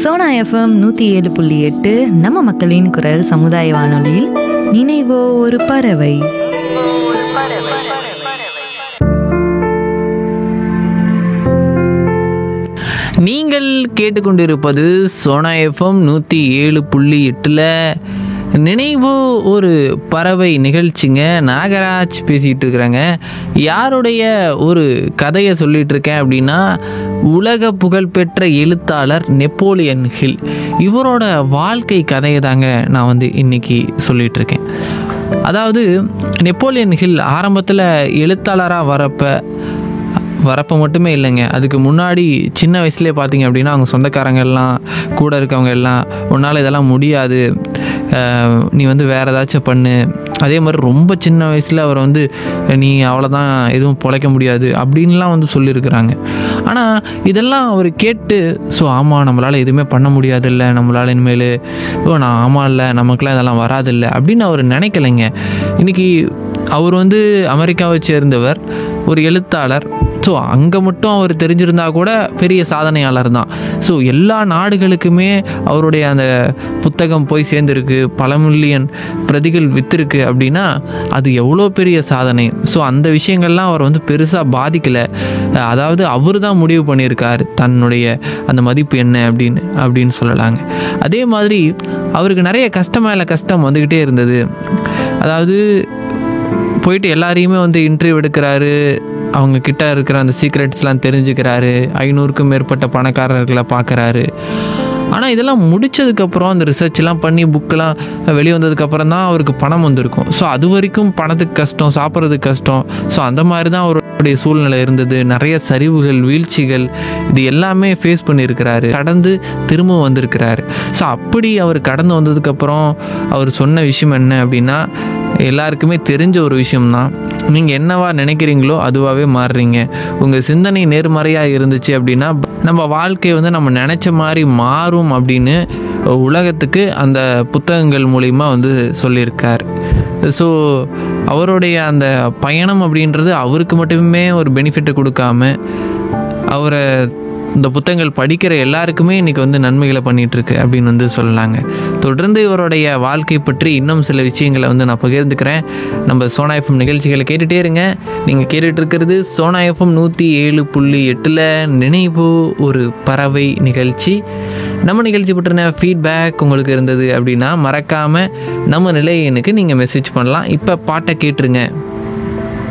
Sona FM நூற்றி ஏழு புள்ளி எட்டு நம்ம மக்களின் குரல் சமுதாய வானொலியில் நினைவோ ஒரு பறவை நீங்கள் கேட்டுக்கொண்டிருப்பது சோனா எஃப்எம் நூற்றி ஏழு புள்ளி எட்டில் நினைவோ ஒரு பறவை நிகழ்ச்சிங்க நாகராஜ் பேசிகிட்டு இருக்கிறாங்க யாருடைய ஒரு கதையை சொல்லிட்டு இருக்கேன் அப்படின்னா உலக புகழ்பெற்ற எழுத்தாளர் நெப்போலியன் ஹில் இவரோட வாழ்க்கை கதையை தாங்க நான் வந்து இன்னைக்கு சொல்லிட்டு இருக்கேன் அதாவது நெப்போலியன் ஹில் ஆரம்பத்தில் எழுத்தாளராக வரப்ப வரப்போ மட்டுமே இல்லைங்க அதுக்கு முன்னாடி சின்ன வயசுலேயே பார்த்தீங்க அப்படின்னா அவங்க சொந்தக்காரங்க எல்லாம் கூட இருக்கவங்க எல்லாம் உன்னால் இதெல்லாம் முடியாது அஹ் நீ வந்து வேறு ஏதாச்சும் பண்ணு அதே மாதிரி ரொம்ப சின்ன வயசில் அவர் வந்து நீ அவ்வளோதான் எதுவும் பொழைக்க முடியாது அப்படின்லாம் வந்து சொல்லியிருக்கிறாங்க ஆனால் இதெல்லாம் அவர் கேட்டு ஸோ ஆமாம் நம்மளால் எதுவுமே பண்ண முடியாதுல்ல நம்மளால் இனிமேல் ஓ நான் ஆமாம் இல்லை நமக்குலாம் இதெல்லாம் வராதில்ல அப்படின்னு அவர் நினைக்கலைங்க இன்றைக்கி அவர் வந்து அமெரிக்காவை சேர்ந்தவர் ஒரு எழுத்தாளர் ஸோ அங்கே மட்டும் அவர் தெரிஞ்சிருந்தா கூட பெரிய சாதனையாளர் தான் ஸோ எல்லா நாடுகளுக்குமே அவருடைய அந்த புத்தகம் போய் சேர்ந்துருக்கு பல மில்லியன் பிரதிகள் விற்றுருக்கு அப்படின்னா அது எவ்வளோ பெரிய சாதனை ஸோ அந்த விஷயங்கள்லாம் அவர் வந்து பெருசாக பாதிக்கலை அதாவது அவர் தான் முடிவு பண்ணியிருக்கார் தன்னுடைய அந்த மதிப்பு என்ன அப்படின்னு அப்படின்னு சொல்லலாங்க அதே மாதிரி அவருக்கு நிறைய கஷ்டம் மேலே கஷ்டம் வந்துக்கிட்டே இருந்தது அதாவது போயிட்டு எல்லாரையுமே வந்து இன்டர்வியூ எடுக்கிறாரு அவங்க கிட்ட இருக்கிற அந்த சீக்ரெட்ஸ்லாம் தெரிஞ்சுக்கிறாரு ஐநூறுக்கும் மேற்பட்ட பணக்காரர்களை பார்க்குறாரு ஆனால் இதெல்லாம் முடிச்சதுக்கப்புறம் அந்த ரிசர்ச்லாம் பண்ணி புக்கெலாம் வெளியே வந்ததுக்கப்புறம் தான் அவருக்கு பணம் வந்திருக்கும் ஸோ அது வரைக்கும் பணத்துக்கு கஷ்டம் சாப்பிட்றதுக்கு கஷ்டம் ஸோ அந்த மாதிரி தான் அவருடைய சூழ்நிலை இருந்தது நிறைய சரிவுகள் வீழ்ச்சிகள் இது எல்லாமே ஃபேஸ் பண்ணியிருக்கிறாரு கடந்து திரும்ப வந்திருக்கிறாரு ஸோ அப்படி அவர் கடந்து வந்ததுக்கப்புறம் அவர் சொன்ன விஷயம் என்ன அப்படின்னா எல்லாருக்குமே தெரிஞ்ச ஒரு விஷயம்தான் நீங்கள் என்னவா நினைக்கிறீங்களோ அதுவாகவே மாறுறீங்க உங்கள் சிந்தனை நேர்மறையாக இருந்துச்சு அப்படின்னா நம்ம வாழ்க்கை வந்து நம்ம நினச்ச மாதிரி மாறும் அப்படின்னு உலகத்துக்கு அந்த புத்தகங்கள் மூலிமா வந்து சொல்லியிருக்கார் ஸோ அவருடைய அந்த பயணம் அப்படின்றது அவருக்கு மட்டுமே ஒரு பெனிஃபிட்டை கொடுக்காம அவரை இந்த புத்தகங்கள் படிக்கிற எல்லாருக்குமே இன்றைக்கி வந்து நன்மைகளை பண்ணிகிட்ருக்கு அப்படின்னு வந்து சொல்லலாங்க தொடர்ந்து இவருடைய வாழ்க்கை பற்றி இன்னும் சில விஷயங்களை வந்து நான் பகிர்ந்துக்கிறேன் நம்ம சோனா எஃப்எம் நிகழ்ச்சிகளை கேட்டுகிட்டே இருங்க நீங்கள் கேட்டுட்டு இருக்கிறது சோனா எஃப்எம் நூற்றி ஏழு புள்ளி எட்டில் நினைவு ஒரு பறவை நிகழ்ச்சி நம்ம நிகழ்ச்சி பற்றின ஃபீட்பேக் உங்களுக்கு இருந்தது அப்படின்னா மறக்காமல் நம்ம நிலையனுக்கு நீங்கள் மெசேஜ் பண்ணலாம் இப்போ பாட்டை கேட்டுருங்க